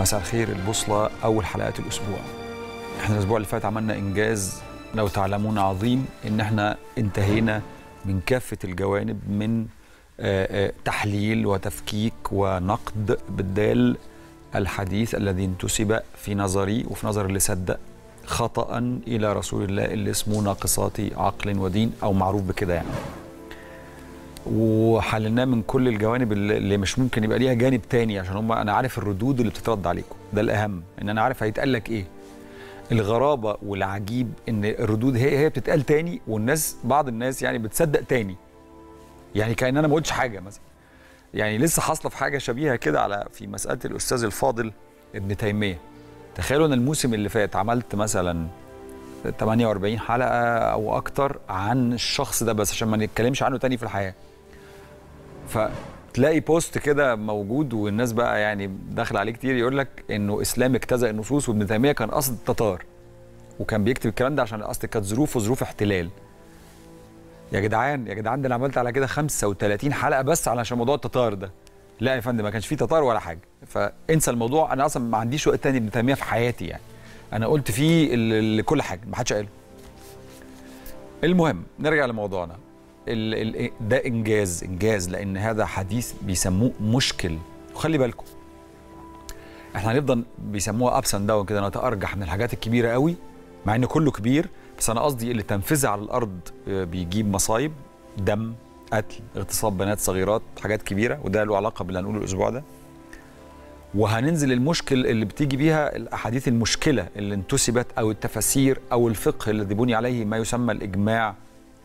مساء الخير البوصلة أول حلقات الأسبوع احنا الأسبوع اللي فات عملنا إنجاز لو تعلمون عظيم إن احنا انتهينا من كافة الجوانب من آه، آه، تحليل وتفكيك ونقد بالدال الحديث الذي انتسب في نظري وفي نظر اللي صدق خطأ إلى رسول الله اللي اسمه ناقصات عقل ودين أو معروف بكده يعني وحللناه من كل الجوانب اللي اللي مش ممكن يبقى ليها جانب تاني عشان هم انا عارف الردود اللي بتترد عليكم ده الاهم ان انا عارف هيتقال لك ايه الغرابه والعجيب ان الردود هي هي بتتقال تاني والناس بعض الناس يعني بتصدق تاني يعني كان انا ما قلتش حاجه مثلا يعني لسه حاصله في حاجه شبيهه كده على في مساله الاستاذ الفاضل ابن تيميه تخيلوا ان الموسم اللي فات عملت مثلا 48 حلقه او اكتر عن الشخص ده بس عشان ما نتكلمش عنه تاني في الحياه فتلاقي بوست كده موجود والناس بقى يعني داخل عليه كتير يقول لك انه اسلام اجتزأ النصوص وابن تيميه كان قصد التتار وكان بيكتب الكلام ده عشان اصل كانت ظروفه ظروف احتلال يا جدعان يا جدعان ده انا عملت على كده 35 حلقه بس علشان موضوع التتار ده لا يا فندم ما كانش فيه تتار ولا حاجه فانسى الموضوع انا اصلا ما عنديش وقت تاني ابن تيميه في حياتي يعني انا قلت فيه ال- ال- كل حاجه ما حدش قاله المهم نرجع لموضوعنا ال ال ده انجاز انجاز لان هذا حديث بيسموه مشكل وخلي بالكم احنا هنفضل بيسموها ابس اند داون كده نتارجح من الحاجات الكبيره قوي مع ان كله كبير بس انا قصدي اللي تنفذها على الارض آه، بيجيب مصايب دم قتل اغتصاب بنات صغيرات حاجات كبيره وده له علاقه باللي هنقوله الاسبوع ده وهننزل المشكل اللي بتيجي بيها الاحاديث المشكله اللي انتسبت او التفاسير او الفقه الذي بني عليه ما يسمى الاجماع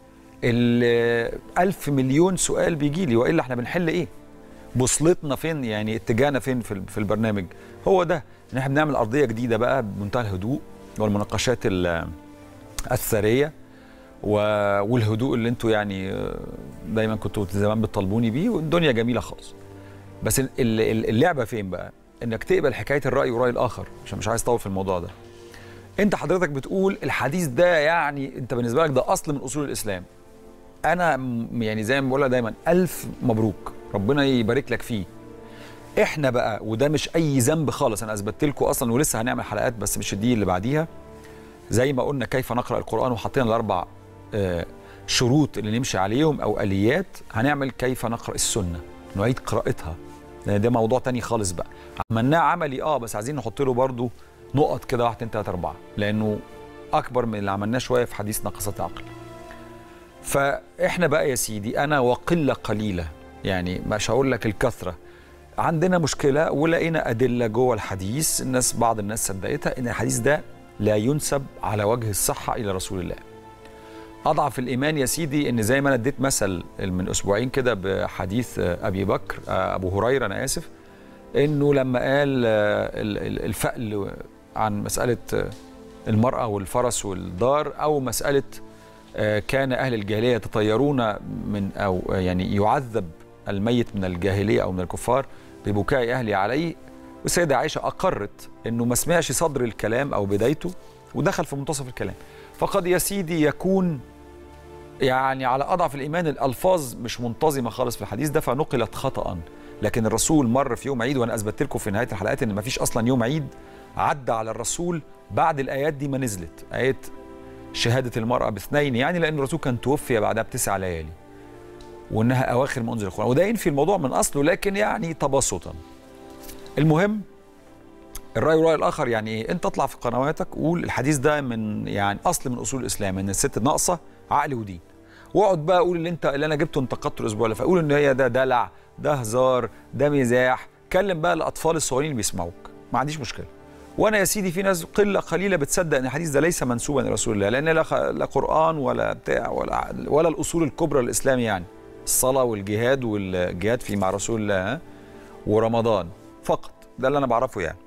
ال- ألف مليون سؤال بيجي لي والا احنا بنحل ايه؟ بوصلتنا فين يعني اتجاهنا فين في ال- في البرنامج؟ هو ده ان احنا بنعمل ارضيه جديده بقى بمنتهى الهدوء والمناقشات ال- الثريه و- والهدوء اللي انتوا يعني آه، دايما كنتوا زمان بتطالبوني بيه والدنيا جميله خالص. بس ال- ال- اللعبه فين بقى؟ انك تقبل حكايه الراي وراي الاخر عشان مش عايز اطول في الموضوع ده. انت حضرتك بتقول الحديث ده يعني انت بالنسبه لك ده اصل من اصول الاسلام. انا م- يعني زي ما بقولها دايما الف مبروك ربنا يبارك لك فيه احنا بقى وده مش اي ذنب خالص انا اثبتت لكم اصلا ولسه هنعمل حلقات بس مش دي اللي بعديها زي ما قلنا كيف نقرا القران وحطينا الاربع آه، شروط اللي نمشي عليهم او اليات هنعمل كيف نقرا السنه نعيد قراءتها لان ده موضوع تاني خالص بقى عملناه عملي اه بس عايزين نحط له برضو نقط كده واحد اتنين تلاته اربعه لانه اكبر من اللي عملناه شويه في حديث نقصات العقل فاحنا بقى يا سيدي انا وقله قليله يعني مش هقول لك الكثره عندنا مشكله ولقينا ادله جوه الحديث الناس بعض الناس صدقتها ان الحديث ده لا ينسب على وجه الصحه الى رسول الله اضعف الايمان يا سيدي ان زي ما انا اديت مثل من اسبوعين كده بحديث ابي بكر ابو هريره انا اسف انه لما قال ال- ال- الفأل عن مساله المراه والفرس والدار او مساله آه، كان اهل الجاهليه يتطيرون من او آه، يعني يعذب الميت من الجاهليه او من الكفار ببكاء اهله عليه والسيده عائشه اقرت انه ما سمعش صدر الكلام او بدايته ودخل في منتصف الكلام فقد يا سيدي يكون يعني على اضعف الايمان الالفاظ مش منتظمه خالص في الحديث ده فنقلت خطا لكن الرسول مر في يوم عيد وانا اثبتت لكم في نهايه الحلقات ان ما فيش اصلا يوم عيد عدى على الرسول بعد الايات دي ما نزلت ايه شهاده المراه باثنين يعني لان الرسول كان توفي بعدها بتسع ليالي وانها اواخر ما انزل القران وده ينفي الموضوع من اصله لكن يعني تبسطا المهم الراي والراي الاخر يعني ايه انت اطلع في قنواتك قول الحديث ده من يعني اصل من اصول الاسلام ان الست ناقصه عقل ودين واقعد بقى اقول اللي انت اللي انا جبته انتقدته الاسبوع اللي فات اقول ان هي ده دلع ده هزار ده مزاح كلم بقى الاطفال الصغيرين اللي بيسمعوك ما عنديش مشكله وانا يا سيدي في ناس قله قليله بتصدق ان الحديث ده ليس منسوبا لرسول الله لان لا, خ... لا قران ولا بتاع ولا ولا الاصول الكبرى للاسلام يعني الصلاه والجهاد والجهاد في مع رسول الله ها؟ ورمضان فقط ده اللي انا بعرفه يعني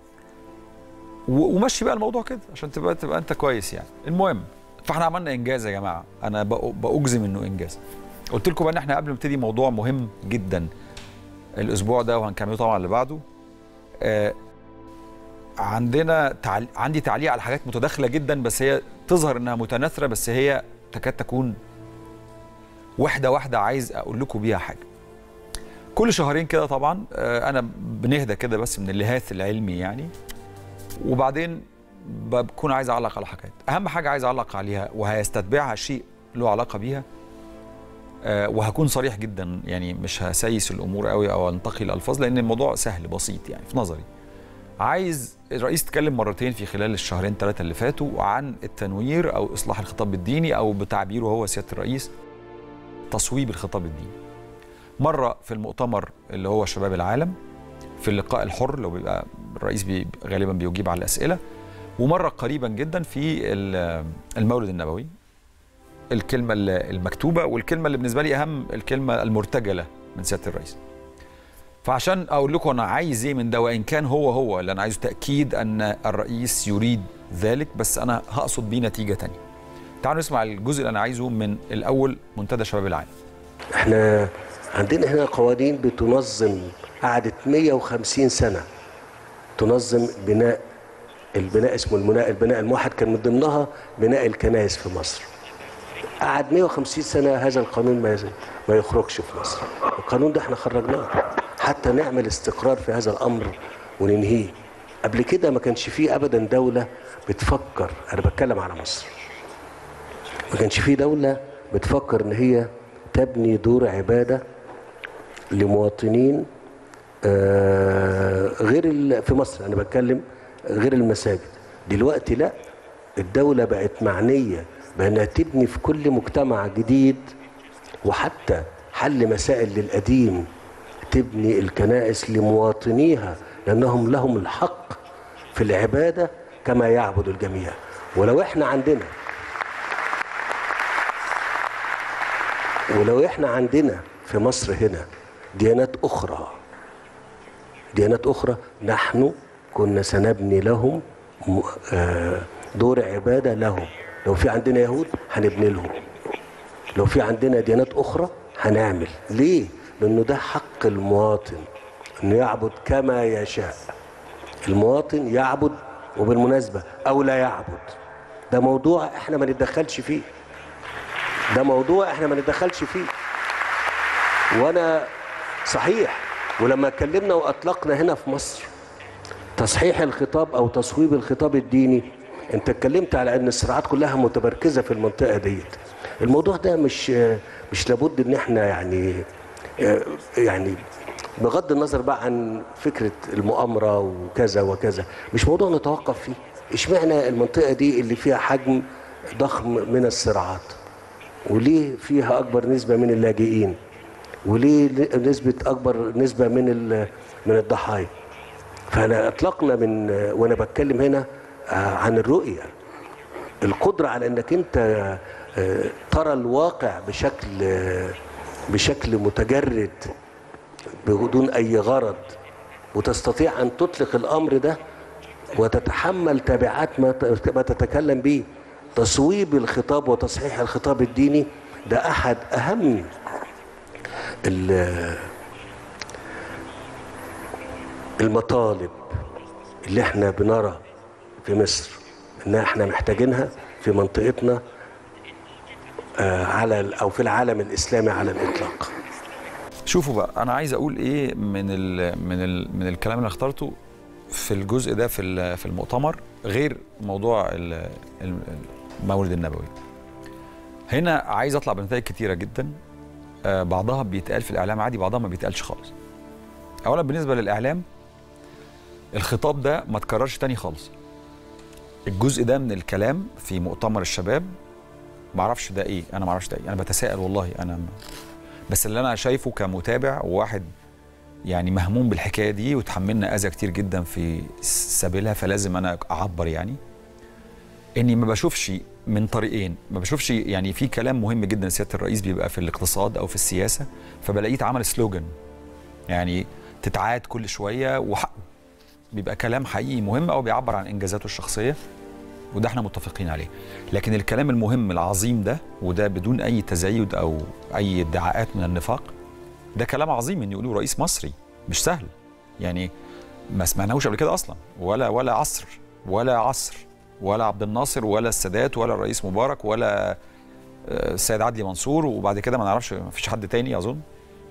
و- ومشي بقى الموضوع كده عشان تبقى تبقى انت كويس يعني المهم فاحنا عملنا انجاز يا جماعه انا بأ- باجزم انه انجاز قلت لكم بقى ان احنا قبل ما نبتدي موضوع مهم جدا الاسبوع ده وهنكمله طبعا اللي بعده آه عندنا تعل... عندي تعليق على حاجات متداخله جدا بس هي تظهر انها متناثره بس هي تكاد تكون واحده واحده عايز اقول لكم بيها حاجه كل شهرين كده طبعا آه، انا بنهدى كده بس من اللهاث العلمي يعني وبعدين بكون عايز اعلق على حاجات اهم حاجه عايز اعلق عليها وهيستتبعها شيء له علاقه بيها آه، وهكون صريح جدا يعني مش هسيس الامور قوي او انتقي الالفاظ لان الموضوع سهل بسيط يعني في نظري عايز الرئيس اتكلم مرتين في خلال الشهرين ثلاثه اللي فاتوا عن التنوير او اصلاح الخطاب الديني او بتعبيره هو سياده الرئيس تصويب الخطاب الديني مره في المؤتمر اللي هو شباب العالم في اللقاء الحر لو بيبقى الرئيس بي غالبا بيجيب على الاسئله ومره قريبا جدا في ال- المولد النبوي الكلمه ال- المكتوبه والكلمه اللي بالنسبه لي اهم الكلمه المرتجله من سياده الرئيس فعشان اقول لكم انا عايز ايه من ده وان كان هو هو اللي انا عايزه تاكيد ان الرئيس يريد ذلك بس انا هقصد بيه نتيجه تانية تعالوا نسمع الجزء اللي انا عايزه من الاول منتدى شباب العالم احنا عندنا هنا قوانين بتنظم قعدت 150 سنة تنظم بناء البناء اسمه البناء البناء الموحد كان من ضمنها بناء الكنائس في مصر قعد 150 سنة هذا القانون ما ما يخرجش في مصر القانون ده احنا خرجناه حتى نعمل استقرار في هذا الأمر وننهيه قبل كده ما كانش فيه أبدا دولة بتفكر أنا بتكلم على مصر ما كانش فيه دولة بتفكر إن هي تبني دور عبادة لمواطنين آه، غير ال- في مصر أنا بتكلم غير المساجد دلوقتي لا الدولة بقت معنية بأنها تبني في كل مجتمع جديد وحتى حل مسائل للقديم تبني الكنائس لمواطنيها لأنهم لهم الحق في العبادة كما يعبد الجميع ولو احنا عندنا ولو احنا عندنا في مصر هنا ديانات اخرى ديانات اخرى نحن كنا سنبني لهم م- آه، دور عباده لهم لو في عندنا يهود هنبني لهم لو في عندنا ديانات اخرى هنعمل ليه لانه ده حق المواطن انه يعبد كما يشاء المواطن يعبد وبالمناسبه او لا يعبد ده موضوع احنا ما نتدخلش فيه ده موضوع احنا ما نتدخلش فيه وانا صحيح ولما اتكلمنا واطلقنا هنا في مصر تصحيح الخطاب او تصويب الخطاب الديني انت اتكلمت على ان الصراعات كلها متمركزه في المنطقه ديت الموضوع ده مش مش لابد ان احنا يعني يعني بغض النظر بقى عن فكره المؤامره وكذا وكذا مش موضوع نتوقف فيه اشمعنى المنطقه دي اللي فيها حجم ضخم من الصراعات وليه فيها اكبر نسبه من اللاجئين وليه نسبه اكبر نسبه من ال- من الضحايا فانا اطلقنا من وانا بتكلم هنا آه، عن الرؤيه القدره على انك انت آه، ترى الواقع بشكل آه، بشكل متجرد بدون اي غرض وتستطيع ان تطلق الامر ده وتتحمل تبعات ما ت- ما تتكلم به تصويب الخطاب وتصحيح الخطاب الديني ده احد اهم ال- المطالب اللي احنا بنرى في مصر ان احنا محتاجينها في منطقتنا آه، على ال- او في العالم الاسلامي على الاطلاق شوفوا بقى انا عايز اقول ايه من ال من ال من الكلام اللي اخترته في الجزء ده في ال- في المؤتمر غير موضوع ال- ال- المولد النبوي هنا عايز اطلع بنتائج كتيره جدا آه، بعضها بيتقال في الاعلام عادي بعضها ما بيتقالش خالص اولا بالنسبه للاعلام الخطاب ده ما اتكررش تاني خالص الجزء ده من الكلام في مؤتمر الشباب ما اعرفش ده ايه انا ما اعرفش ده ايه انا بتساءل والله انا م- بس اللي انا شايفه كمتابع وواحد يعني مهموم بالحكايه دي وتحملنا اذى كتير جدا في سبيلها فلازم انا اعبر يعني اني ما بشوفش من طريقين ما بشوفش يعني في كلام مهم جدا سياده الرئيس بيبقى في الاقتصاد او في السياسه فبلاقيه اتعمل سلوجان يعني تتعاد كل شويه وحقه بيبقى كلام حقيقي مهم او بيعبر عن انجازاته الشخصيه وده احنا متفقين عليه لكن الكلام المهم العظيم ده وده بدون اي تزايد او اي ادعاءات من النفاق ده كلام عظيم ان يقولوه رئيس مصري مش سهل يعني ما سمعناهوش قبل كده اصلا ولا ولا عصر ولا عصر ولا عبد الناصر ولا السادات ولا الرئيس مبارك ولا آه، السيد عدلي منصور وبعد كده ما نعرفش ما فيش حد تاني اظن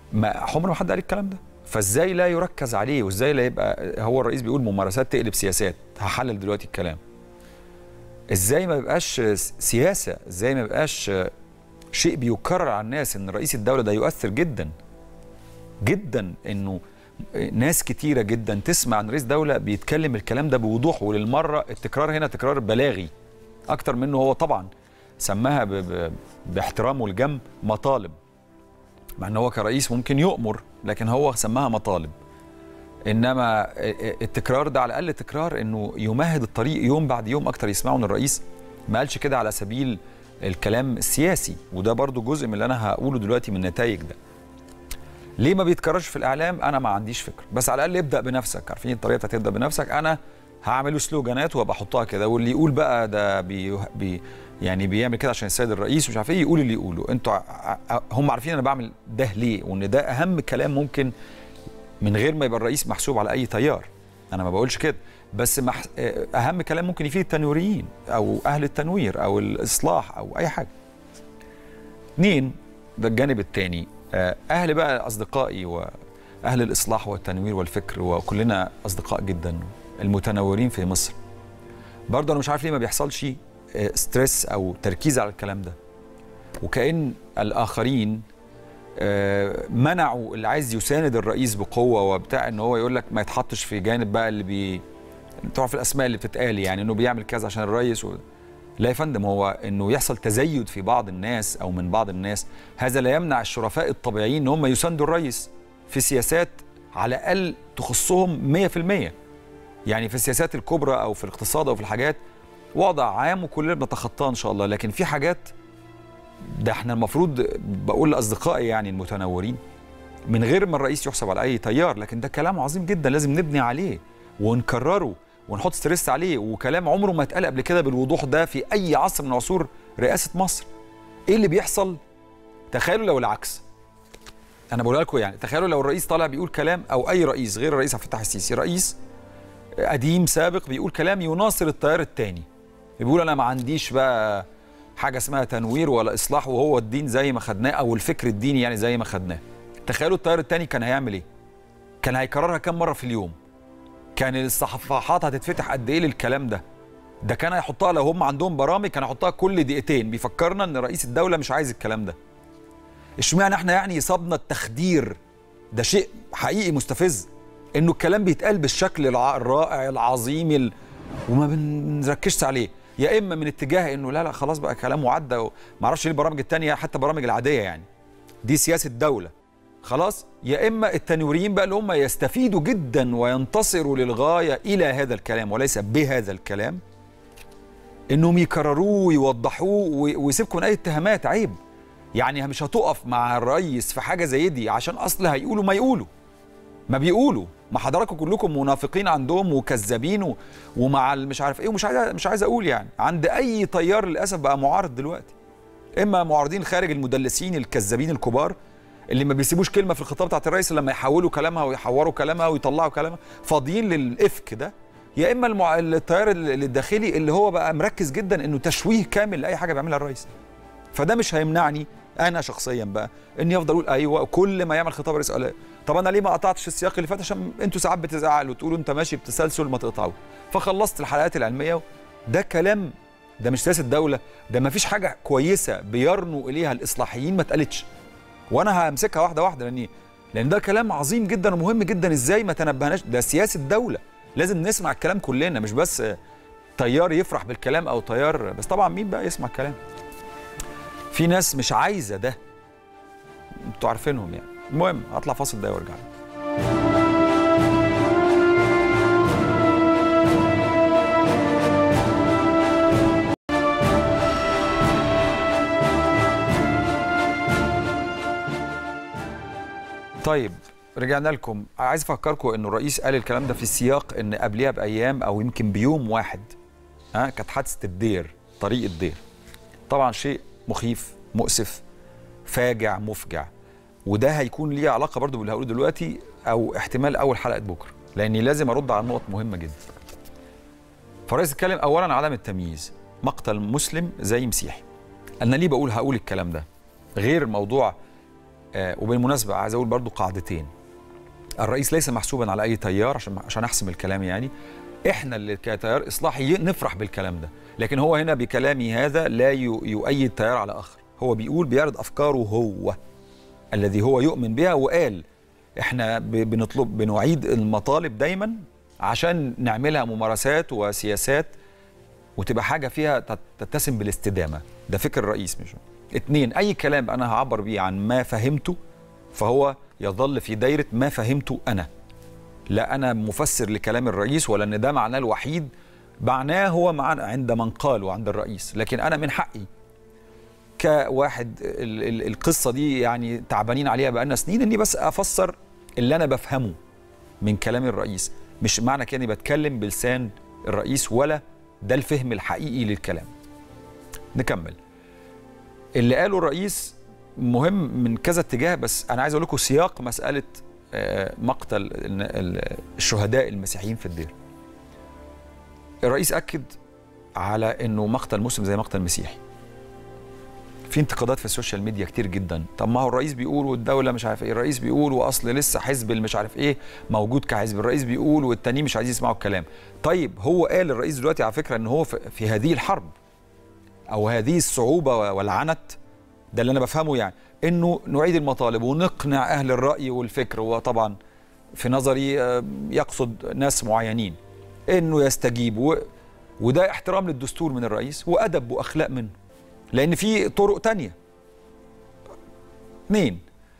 ما عمر ما حد قال الكلام ده فازاي لا يركز عليه وازاي لا يبقى هو الرئيس بيقول ممارسات تقلب سياسات هحلل دلوقتي الكلام ازاي ما يبقاش سياسه ازاي ما يبقاش شيء بيكرر على الناس ان رئيس الدوله ده يؤثر جدا جدا انه ناس كتيره جدا تسمع عن رئيس دوله بيتكلم الكلام ده بوضوح وللمره التكرار هنا تكرار بلاغي اكتر منه هو طبعا سماها ب ب باحترامه الجم مطالب مع ان هو كرئيس ممكن يؤمر لكن هو سماها مطالب انما التكرار ده على الاقل تكرار انه يمهد الطريق يوم بعد يوم اكتر يسمعوا من الرئيس ما قالش كده على سبيل الكلام السياسي وده برضو جزء من اللي انا هقوله دلوقتي من النتائج ده ليه ما بيتكررش في الاعلام انا ما عنديش فكره بس على الاقل ابدا بنفسك عارفين الطريقه بتاعت تبدا بنفسك انا هعمله سلوجانات وابقى احطها كده واللي يقول بقى ده بي, بي يعني بيعمل كده عشان السيد الرئيس ومش عارف ايه يقول اللي يقوله انتوا هم عارفين انا بعمل ده ليه وان ده اهم كلام ممكن من غير ما يبقى الرئيس محسوب على اي تيار انا ما بقولش كده بس مح... اهم كلام ممكن يفيد التنويريين او اهل التنوير او الاصلاح او اي حاجه اثنين ده الجانب الثاني اهل بقى اصدقائي واهل الاصلاح والتنوير والفكر وكلنا اصدقاء جدا المتنورين في مصر برضه انا مش عارف ليه ما بيحصلش ستريس او تركيز على الكلام ده وكأن الاخرين منعوا اللي عايز يساند الرئيس بقوه وبتاع ان هو يقول لك ما يتحطش في جانب بقى اللي بي تعرف الاسماء اللي بتتقال يعني انه بيعمل كذا عشان الرئيس و... لا يا فندم هو انه يحصل تزايد في بعض الناس او من بعض الناس هذا لا يمنع الشرفاء الطبيعيين ان هم يساندوا الرئيس في سياسات على الاقل تخصهم 100% يعني في السياسات الكبرى او في الاقتصاد او في الحاجات وضع عام وكلنا بنتخطاه ان شاء الله لكن في حاجات ده احنا المفروض بقول لاصدقائي يعني المتنورين من غير ما الرئيس يحسب على اي تيار لكن ده كلام عظيم جدا لازم نبني عليه ونكرره ونحط ستريس عليه وكلام عمره ما اتقال قبل كده بالوضوح ده في اي عصر من عصور رئاسه مصر ايه اللي بيحصل تخيلوا لو العكس انا بقولها لكم يعني تخيلوا لو الرئيس طالع بيقول كلام او اي رئيس غير الرئيس عبد الفتاح السيسي رئيس قديم سابق بيقول كلام يناصر التيار الثاني بيقول انا ما عنديش بقى حاجه اسمها تنوير ولا اصلاح وهو الدين زي ما خدناه او الفكر الديني يعني زي ما خدناه تخيلوا التيار الثاني كان هيعمل ايه كان هيكررها كام مره في اليوم كان الصفحات هتتفتح قد ايه للكلام ده ده كان هيحطها لو هم عندهم برامج كان هيحطها كل دقيقتين بيفكرنا ان رئيس الدوله مش عايز الكلام ده اشمعنى احنا يعني يصابنا التخدير ده شيء حقيقي مستفز انه الكلام بيتقال بالشكل الرائع العظيم ال... وما بنركزش عليه يا اما من اتجاه انه لا لا خلاص بقى كلام وعدى وما اعرفش ليه البرامج الثانيه حتى البرامج العاديه يعني دي سياسه دوله خلاص يا اما التنويريين بقى اللي هم يستفيدوا جدا وينتصروا للغايه الى هذا الكلام وليس بهذا الكلام انهم يكرروه ويوضحوه ويسيبكم من اي اتهامات عيب يعني مش هتقف مع الرئيس في حاجه زي دي عشان اصل هيقولوا ما يقولوا ما بيقولوا ما حضراتكم كلكم منافقين عندهم وكذابين و... ومع مش عارف ايه ومش عايز مش عايز اقول يعني عند اي طيار للاسف بقى معارض دلوقتي اما معارضين خارج المدلسين الكذابين الكبار اللي ما بيسيبوش كلمه في الخطاب بتاعت الرئيس لما يحولوا كلامها ويحوروا كلامها ويطلعوا كلامها فاضيين للافك ده يا اما المع... التيار الداخلي اللي هو بقى مركز جدا انه تشويه كامل لاي حاجه بيعملها الرئيس فده مش هيمنعني انا شخصيا بقى اني افضل اقول ايوه كل ما يعمل خطاب رئيس قال طب انا ليه ما قطعتش السياق اللي فات عشان انتوا ساعات بتزعلوا وتقولوا انت ماشي بتسلسل ما تقطعوه فخلصت الحلقات العلميه ده كلام ده مش سياسه دوله ده ما فيش حاجه كويسه بيرنوا اليها الاصلاحيين ما اتقالتش وانا همسكها واحده واحده لان لان ده كلام عظيم جدا ومهم جدا ازاي ما تنبهناش ده سياسه دوله لازم نسمع الكلام كلنا مش بس تيار يفرح بالكلام او تيار بس طبعا مين بقى يسمع الكلام في ناس مش عايزه ده انتوا عارفينهم يعني المهم هطلع فاصل ده وارجع طيب رجعنا لكم عايز افكركم انه الرئيس قال الكلام ده في السياق ان قبلها بايام او يمكن بيوم واحد ها كانت حادثه الدير طريق الدير طبعا شيء مخيف مؤسف فاجع مفجع وده هيكون ليه علاقه برضو باللي هقوله دلوقتي او احتمال اول حلقه بكره لاني لازم ارد على نقط مهمه جدا فالرئيس اتكلم اولا عن عدم التمييز مقتل مسلم زي مسيحي انا ليه بقول هقول الكلام ده غير موضوع آه وبالمناسبه عايز اقول برضو قاعدتين الرئيس ليس محسوبا على اي تيار عشان عشان احسم الكلام يعني احنا اللي كتيار اصلاحي نفرح بالكلام ده لكن هو هنا بكلامي هذا لا يو- يؤيد تيار على اخر هو بيقول بيعرض افكاره هو الذي هو يؤمن بها وقال احنا ب- بنطلب بنعيد المطالب دايما عشان نعملها ممارسات وسياسات وتبقى حاجه فيها تت- تتسم بالاستدامه ده فكر الرئيس مش اتنين اي كلام انا هعبر بيه عن ما فهمته فهو يظل في دايره ما فهمته انا لا انا مفسر لكلام الرئيس ولا ان ده معناه الوحيد معناه هو معنى عند من قال وعند الرئيس لكن انا من حقي كواحد ال- ال- القصه دي يعني تعبانين عليها بقالنا سنين اني بس افسر اللي انا بفهمه من كلام الرئيس مش معنى كده اني بتكلم بلسان الرئيس ولا ده الفهم الحقيقي للكلام نكمل اللي قاله الرئيس مهم من كذا اتجاه بس انا عايز اقول لكم سياق مساله آه، مقتل ال- ال- الشهداء المسيحيين في الدير الرئيس اكد على انه مقتل مسلم زي مقتل مسيحي في انتقادات في السوشيال ميديا كتير جدا طب ما هو الرئيس بيقول والدوله مش عارف ايه الرئيس بيقول واصل لسه حزب اللي مش عارف ايه موجود كحزب الرئيس بيقول والتانيين مش عايزين يسمعوا الكلام طيب هو قال الرئيس دلوقتي على فكره ان هو في في هذه الحرب او هذه الصعوبه والعنت ده اللي انا بفهمه يعني انه نعيد المطالب ونقنع اهل الراي والفكر وطبعا في نظري آه، يقصد ناس معينين انه يستجيب و... وده احترام للدستور من الرئيس وادب واخلاق منه لان في طرق تانية اثنين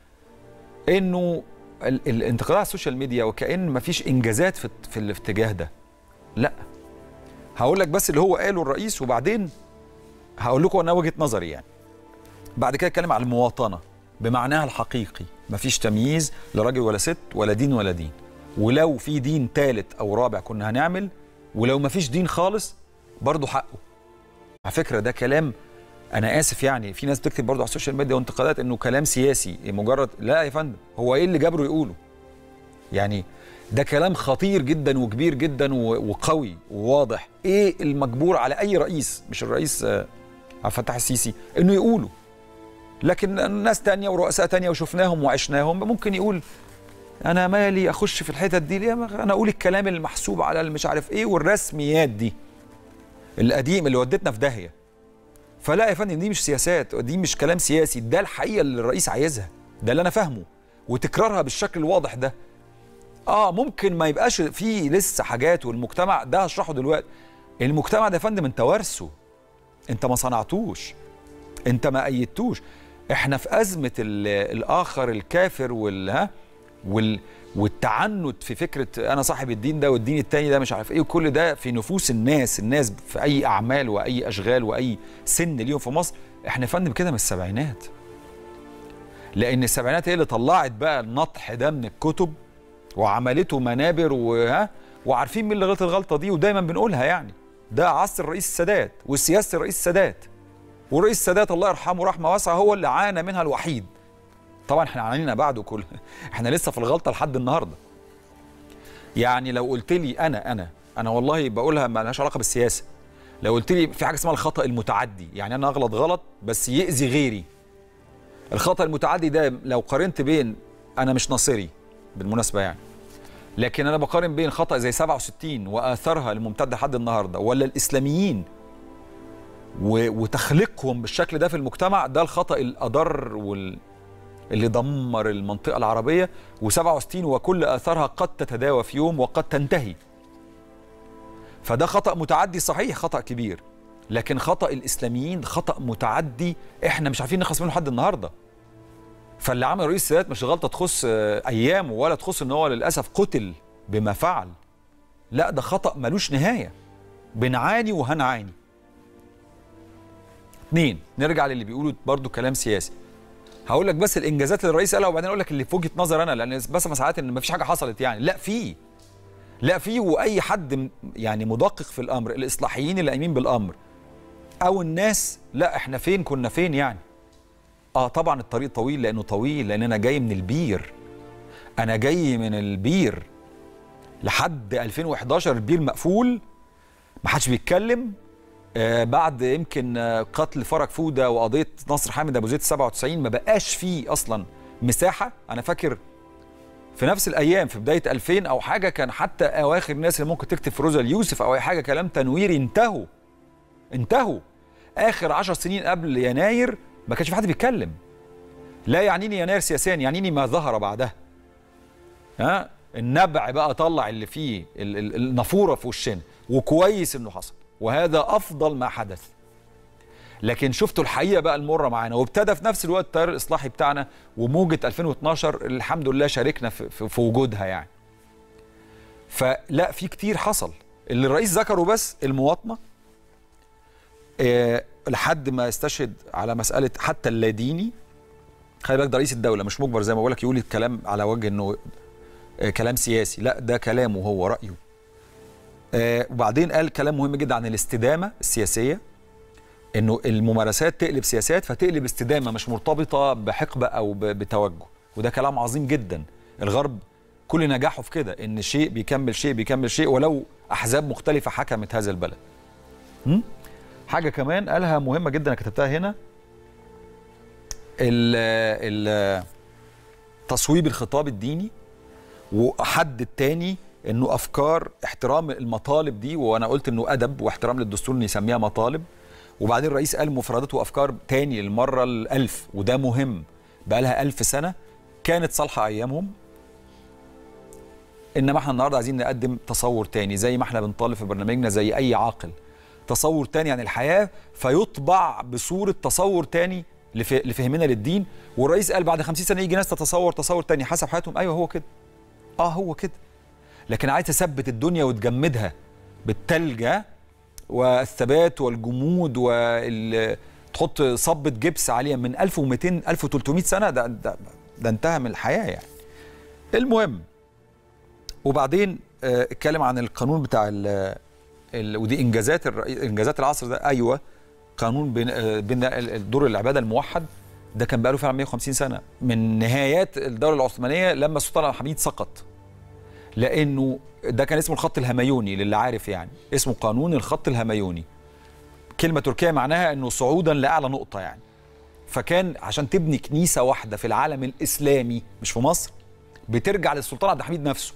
انه ال- الانتقادات على السوشيال ميديا وكأن مفيش انجازات في في الاتجاه ده لا هقول لك بس اللي هو قاله الرئيس وبعدين هقول لكم انا وجهه نظري يعني بعد كده اتكلم على المواطنه بمعناها الحقيقي مفيش تمييز لراجل ولا ست ولا دين ولا دين ولو في دين ثالث او رابع كنا هنعمل ولو مفيش دين خالص برضه حقه على فكره ده كلام انا اسف يعني في ناس بتكتب برضه على السوشيال ميديا وانتقادات انه كلام سياسي مجرد لا يا فندم هو ايه اللي جبره يقوله يعني ده كلام خطير جدا وكبير جدا و- وقوي وواضح ايه المجبور على اي رئيس مش الرئيس آه، عبد الفتاح السيسي انه يقوله لكن ناس تانية ورؤساء تانية وشفناهم وعشناهم ممكن يقول انا مالي اخش في الحتت دي ليه انا اقول الكلام المحسوب على المش عارف ايه والرسميات دي القديم اللي ودتنا في داهيه فلا يا فندم دي مش سياسات دي مش كلام سياسي ده الحقيقه اللي الرئيس عايزها ده اللي انا فاهمه وتكرارها بالشكل الواضح ده اه ممكن ما يبقاش فيه لسه حاجات والمجتمع ده هشرحه دلوقتي المجتمع ده يا فندم انت وارثه انت ما صنعتوش انت ما ايدتوش احنا في ازمه ال- الاخر الكافر وال ها وال والتعنت في فكره انا صاحب الدين ده والدين التاني ده مش عارف ايه وكل ده في نفوس الناس الناس في اي اعمال واي اشغال واي سن ليهم في مصر احنا يا فندم كده من السبعينات لان السبعينات هي اللي طلعت بقى النطح ده من الكتب وعملته منابر وها وعارفين مين اللي غلط الغلطه دي ودايما بنقولها يعني ده عصر الرئيس السادات وسياسه الرئيس السادات والرئيس السادات الله يرحمه رحمه واسعه هو اللي عانى منها الوحيد طبعا احنا عانينا بعده كل احنا لسه في الغلطه لحد النهارده يعني لو قلت لي انا انا انا والله بقولها ما لهاش علاقه بالسياسه لو قلت لي في حاجه اسمها الخطا المتعدي يعني انا اغلط غلط بس يأذي غيري الخطا المتعدي ده لو قارنت بين انا مش ناصري بالمناسبه يعني لكن انا بقارن بين خطا زي 67 واثارها الممتده لحد النهارده ولا الاسلاميين و- وتخليقهم بالشكل ده في المجتمع ده الخطا الاضر وال اللي دمر المنطقه العربيه و67 وكل اثارها قد تتداوى في يوم وقد تنتهي فده خطا متعدي صحيح خطا كبير لكن خطا الاسلاميين خطا متعدي احنا مش عارفين نخلص منه لحد النهارده فاللي عمل رئيس السادات مش غلطه تخص آه، ايامه ولا تخص ان هو للاسف قتل بما فعل لا ده خطا ملوش نهايه بنعاني وهنعاني اتنين نرجع للي بيقولوا برضو كلام سياسي هقول لك بس الانجازات اللي الرئيس قالها وبعدين اقول لك اللي في وجهه نظر انا لان بسمع ساعات ان مفيش حاجه حصلت يعني لا في لا في واي حد م- يعني مدقق في الامر الاصلاحيين اللي قايمين بالامر او الناس لا احنا فين كنا فين يعني اه طبعا الطريق طويل لانه طويل لان انا جاي من البير انا جاي من البير لحد 2011 البير مقفول ما حدش بيتكلم آه بعد يمكن آه قتل فرج فوده وقضيه نصر حامد ابو زيد 97 ما بقاش فيه اصلا مساحه انا فاكر في نفس الايام في بدايه 2000 او حاجه كان حتى اواخر الناس اللي ممكن تكتب فيروزه اليوسف او اي حاجه كلام تنويري انتهوا انتهوا اخر 10 سنين قبل يناير ما كانش في حد بيتكلم لا يعنيني يناير سياسيا يعنيني ما ظهر بعدها ها النبع بقى طلع اللي فيه ال- ال- النافوره في وشنا وكويس انه حصل وهذا افضل ما حدث لكن شفتوا الحقيقه بقى المره معانا وابتدى في نفس الوقت التيار الاصلاحي بتاعنا وموجه 2012 الحمد لله شاركنا في, في, في وجودها يعني فلا في كتير حصل اللي الرئيس ذكره بس المواطنه آه لحد ما استشهد على مساله حتى اللاديني خلي بالك ده رئيس الدوله مش مجبر زي ما بقول لك يقول الكلام على وجه انه آه كلام سياسي لا ده كلامه هو رايه آه وبعدين قال كلام مهم جدا عن الاستدامه السياسيه انه الممارسات تقلب سياسات فتقلب استدامه مش مرتبطه بحقبه او ب- بتوجه وده كلام عظيم جدا الغرب كل نجاحه في كده ان شيء بيكمل شيء بيكمل شيء ولو احزاب مختلفه حكمت هذا البلد م? حاجه كمان قالها مهمه جدا انا كتبتها هنا ال ال تصويب الخطاب الديني وحد التاني انه افكار احترام المطالب دي وانا قلت انه ادب واحترام للدستور ان يسميها مطالب وبعدين الرئيس قال مفردات وافكار تاني للمره الالف وده مهم بقى لها ألف سنه كانت صالحه ايامهم انما احنا النهارده عايزين نقدم تصور تاني زي ما احنا بنطالب في برنامجنا زي اي عاقل تصور تاني عن الحياه فيطبع بصوره تصور تاني لف- لفهمنا للدين والرئيس قال بعد 50 سنه يجي ناس تتصور تصور تاني حسب حياتهم ايوه هو كده اه هو كده لكن عايز تثبت الدنيا وتجمدها بالتلجة والثبات والجمود وال تحط صبة جبس عليها من 1200 1300 سنة ده ده, ده انتهى من الحياة يعني المهم وبعدين آه، اتكلم عن القانون بتاع ال ال ودي انجازات الرئي- انجازات العصر ده ايوه قانون بين آه، بناء ال- الدور العباده الموحد ده كان بقاله فعلا 150 سنه من نهايات الدوله العثمانيه لما السلطان عبد الحميد سقط لانه ده كان اسمه الخط الهميوني للي عارف يعني اسمه قانون الخط الهميوني كلمه تركيه معناها انه صعودا لاعلى نقطه يعني فكان عشان تبني كنيسه واحده في العالم الاسلامي مش في مصر بترجع للسلطان عبد الحميد نفسه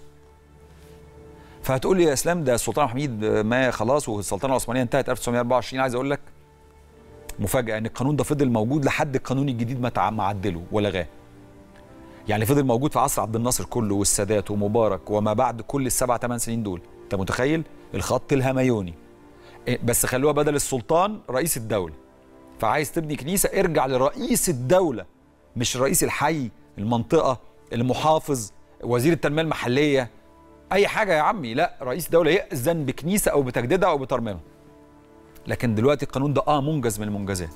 فهتقول لي يا اسلام ده السلطان عبد الحميد ما خلاص والسلطنه العثمانيه انتهت 1924 عايز اقول لك مفاجاه ان القانون ده فضل موجود لحد القانون الجديد ما تع- ما عدله ولغاه يعني فضل موجود في عصر عبد الناصر كله والسادات ومبارك وما بعد كل السبع ثمان سنين دول انت متخيل الخط الهميوني إيه، بس خلوها بدل السلطان رئيس الدوله فعايز تبني كنيسه ارجع لرئيس الدوله مش رئيس الحي المنطقه المحافظ وزير التنميه المحليه اي حاجه يا عمي لا رئيس دوله ياذن بكنيسه او بتجديدها او بترميمها لكن دلوقتي القانون ده اه منجز من المنجزات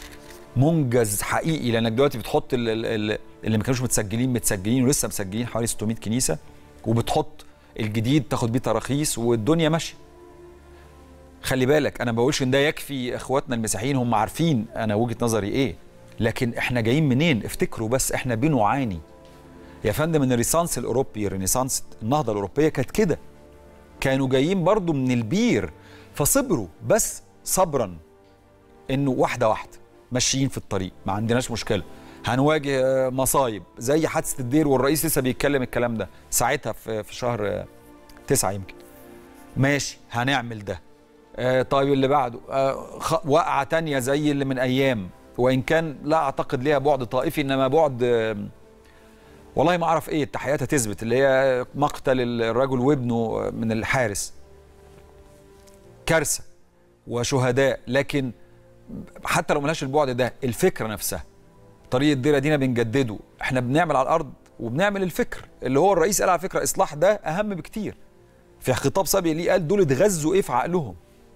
منجز حقيقي لانك دلوقتي بتحط ال- ال- ال- اللي ما كانوش متسجلين متسجلين ولسه مسجلين حوالي 600 كنيسه وبتحط الجديد تاخد بيه تراخيص والدنيا ماشيه خلي بالك انا ما بقولش ان ده يكفي اخواتنا المسيحيين هم عارفين انا وجهه نظري ايه لكن احنا جايين منين افتكروا بس احنا بنعاني يا فندم ان الريسانس الاوروبي الرينيسانس النهضه الاوروبيه كانت كده كانوا جايين برضو من البير فصبروا بس صبرا انه واحده واحده ماشيين في الطريق ما عندناش مشكله هنواجه آه، مصايب زي حادثه الدير والرئيس لسه بيتكلم الكلام ده ساعتها في في شهر آه، تسعة يمكن ماشي هنعمل ده آه طيب اللي بعده آه خ- وقعه تانية زي اللي من ايام وان كان لا اعتقد ليها بعد طائفي انما بعد آه والله ما اعرف ايه التحقيقات هتثبت اللي هي مقتل الرجل وابنه من الحارس كارثه وشهداء لكن حتى لو ملهاش البعد ده الفكره نفسها طريق الديره دينا بنجدده احنا بنعمل على الارض وبنعمل الفكر اللي هو الرئيس قال على فكره اصلاح ده اهم بكتير في خطاب سابق ليه قال دول اتغذوا ايه في عقلهم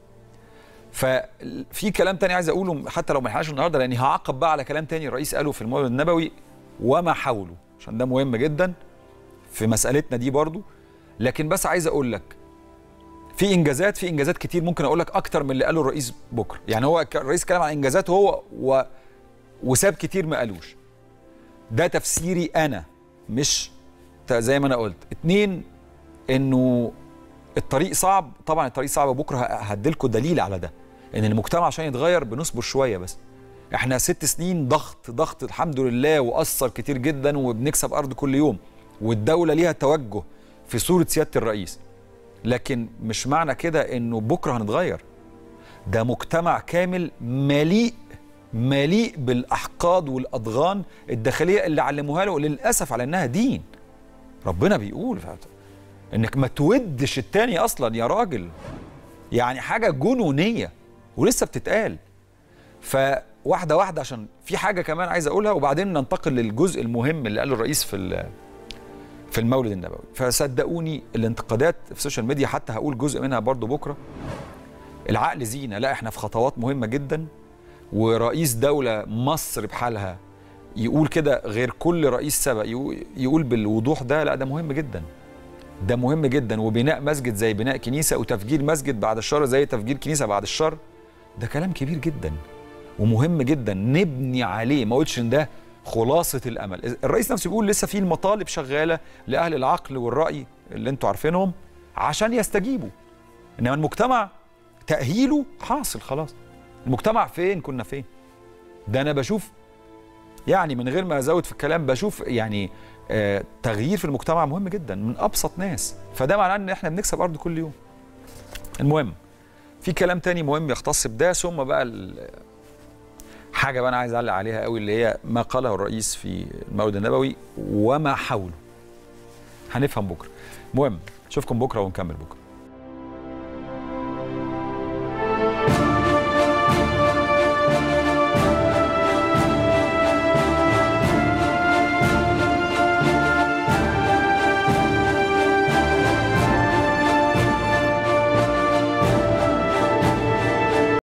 ففي كلام تاني عايز اقوله حتى لو ما لحقناش النهارده لاني هعقب بقى على كلام تاني الرئيس قاله في المولد النبوي وما حوله عشان ده مهم جدا في مسألتنا دي برضو لكن بس عايز اقول لك في انجازات في انجازات كتير ممكن اقول لك اكتر من اللي قاله الرئيس بكره يعني هو ك- الرئيس كلام عن انجازاته هو و... وساب كتير ما قالوش ده تفسيري انا مش ت- زي ما انا قلت اتنين انه الطريق صعب طبعا الطريق صعب بكره ه- هديلكوا دليل على ده ان المجتمع عشان يتغير بنصبر شويه بس احنا ست سنين ضغط ضغط الحمد لله واثر كتير جدا وبنكسب ارض كل يوم والدوله ليها توجه في صوره سياده الرئيس لكن مش معنى كده انه بكره هنتغير ده مجتمع كامل مليء مليء بالاحقاد والاضغان الداخليه اللي علموها له للاسف على انها دين ربنا بيقول انك ما تودش التاني اصلا يا راجل يعني حاجه جنونيه ولسه بتتقال فواحده واحده عشان في حاجه كمان عايز اقولها وبعدين ننتقل للجزء المهم اللي قاله الرئيس في في المولد النبوي فصدقوني الانتقادات في السوشيال ميديا حتى هقول جزء منها برضو بكره العقل زينه لا احنا في خطوات مهمه جدا ورئيس دوله مصر بحالها يقول كده غير كل رئيس سبق يقول بالوضوح ده لا ده مهم جدا ده مهم جدا وبناء مسجد زي بناء كنيسه وتفجير مسجد بعد الشر زي تفجير كنيسه بعد الشر ده كلام كبير جدا ومهم جدا نبني عليه ما قلتش ان ده خلاصه الامل الرئيس نفسه بيقول لسه في المطالب شغاله لاهل العقل والراي اللي انتوا عارفينهم عشان يستجيبوا انما المجتمع تاهيله حاصل خلاص المجتمع فين كنا فين ده انا بشوف يعني من غير ما ازود في الكلام بشوف يعني آه تغيير في المجتمع مهم جدا من ابسط ناس فده معناه ان احنا بنكسب ارض كل يوم المهم في كلام تاني مهم يختص بده ثم بقى حاجه بقى انا عايز اعلق عليها قوي اللي هي ما قاله الرئيس في المولد النبوي وما حوله هنفهم بكره المهم اشوفكم بكره ونكمل بكره